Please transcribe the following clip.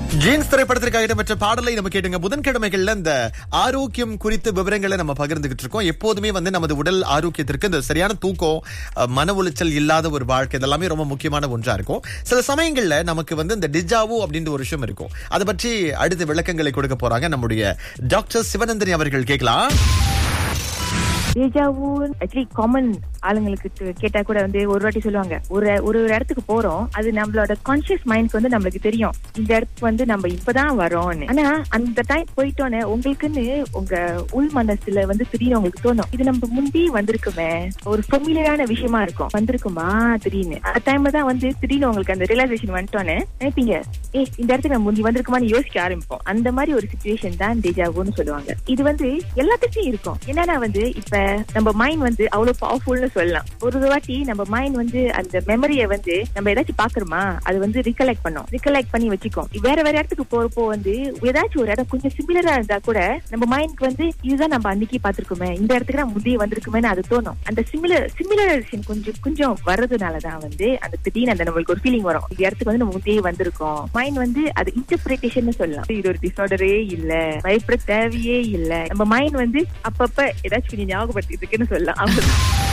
Jeans திரைப்படத்திற்காக இடம்பெற்ற பாடலை நம்ம கேட்டுங்க புதன்கிழமைகள்ல இந்த ஆரோக்கியம் குறித்த விவரங்களை நம்ம பகிர்ந்துகிட்டு இருக்கோம் எப்போதுமே வந்து நமது உடல் ஆரோக்கியத்திற்கு இந்த சரியான தூக்கம் அஹ், மன உளைச்சல் இல்லாத ஒரு வாழ்க்கை இதெல்லாமே ரொம்ப முக்கியமான ஒன்றா இருக்கும் சில சமயங்கள்ல நமக்கு வந்து இந்த டிஜாவு அப்படின்ற ஒரு விஷயம் இருக்கும் அதை பற்றி அடுத்த விளக்கங்களை கொடுக்க போறாங்க நம்முடைய டாக்டர் சிவநந்தினி அவர்கள் கேட்கலாம் டேஜாவு ஆக்சுவலி காமன் ஆளுங்களுக்கு து- கேட்டா கூட வந்து ஒரு வாட்டி சொல்லுவாங்க ஒரு ஒரு ஒரு இடத்துக்கு போறோம் அது நம்மளோட கான்சியஸ் மைண்ட்க்கு வந்து நம்மளுக்கு தெரியும் இந்த இடத்துக்கு வந்து நம்ம இப்பதான் வரோம்னு ஆனா அந்த டைம் போயிட்டோன்னே உங்களுக்குன்னு உங்க உள் மனசுல வந்து திடீர்னு உங்களுக்கு தோணும் இது நம்ம முந்தி வந்திருக்குமே ஒரு ஃபெமிலியரான விஷயமா இருக்கும் வந்திருக்குமா திடீர்னு அந்த டைம்ல தான் வந்து திடீர்னு உங்களுக்கு அந்த ரியலைசேஷன் வந்துட்டோன்னே நினைப்பீங்க ஏ இந்த இடத்துக்கு நம்ம முந்தி வந்திருக்குமான்னு யோசிக்க ஆரம்பிப்போம் அந்த மாதிரி ஒரு சுச்சுவேஷன் தான் டேஜாவுன்னு சொல்லுவாங்க இது வந்து எல்லாத்துக்கும் இருக்கும் என்னன்னா வந்து இப்ப நம்ம மைண்ட் வந்து அவ்வளவு பவர்ஃபுல்னு சொல்லலாம் ஒரு வாட்டி நம்ம மைண்ட் வந்து அந்த மெமரியை வந்து நம்ம ஏதாச்சும் பாக்குறோமா அது வந்து ரிகலெக்ட் பண்ணும் ரிகலெக்ட் பண்ணி வச்சுக்கோம் வேற வேற இடத்துக்கு போறப்போ வந்து ஏதாச்சும் ஒரு இடம் கொஞ்சம் சிமிலரா இருந்தா கூட நம்ம மைண்ட்க்கு வந்து இதுதான் நம்ம அன்னைக்கு பாத்துருக்கோமே இந்த இடத்துக்கு நான் முந்தைய வந்திருக்குமேன்னு அது தோணும் அந்த சிமிலர் சிமிலரேஷன் கொஞ்சம் கொஞ்சம் வர்றதுனாலதான் வந்து அந்த திடீர்னு அந்த நம்மளுக்கு ஒரு ஃபீலிங் வரும் இந்த இடத்துக்கு வந்து நம்ம முந்தைய வந்திருக்கோம் மைண்ட் வந்து அது இன்டர்பிரேஷன் சொல்லலாம் இது ஒரு டிசார்டரே இல்ல பயப்பட தேவையே இல்ல நம்ம மைண்ட் வந்து அப்பப்ப ஏதாச்சும் கொஞ்சம் ஞாபகப்படுத்திட்டு இருக்குன்னு சொல்லலாம் அவ்வளவுதான்.